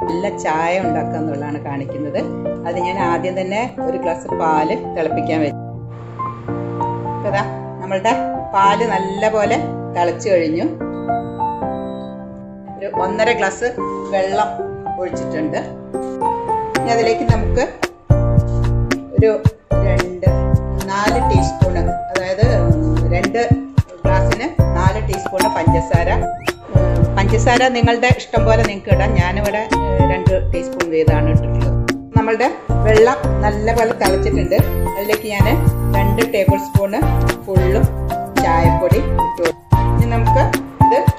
നല്ല ചായ ഉണ്ടാക്കുക എന്നുള്ളതാണ് കാണിക്കുന്നത് അത് ഞാൻ ആദ്യം തന്നെ ഒരു ഗ്ലാസ് പാല് തിളപ്പിക്കാൻ വെച്ചു അതാ നമ്മളുടെ പാല് നല്ല പോലെ തിളച്ചു കഴിഞ്ഞു ഒരു ഒന്നര ഗ്ലാസ് വെള്ളം ഒഴിച്ചിട്ടുണ്ട് ഇനി അതിലേക്ക് നമുക്ക് ഒരു രണ്ട് നാല് ടീസ്പൂണ് അതായത് രണ്ട് ഗ്ലാസ്സിന് നാല് ടീസ്പൂണ് പഞ്ചസാര ഉം, പഞ്ചസാര നിങ്ങളുടെ ഇഷ്ടം പോലെ നിങ്ങൾക്ക് ഇടാം ഞാനിവിടെ ഏഹ്, രണ്ട് ടീസ്പൂൺ വീതമാണ് ഇട്ടിട്ടുള്ളത് നമ്മളുടെ വെള്ളം നല്ലപോലെ തിളച്ചിട്ടുണ്ട് അതിലേക്ക് ഞാൻ രണ്ട് ടേബിൾ സ്പൂണ് ഫുള്ളും ചായപ്പൊടി ഇട്ടു കൊടുക്കും. ഇനി നമുക്ക് ഇത്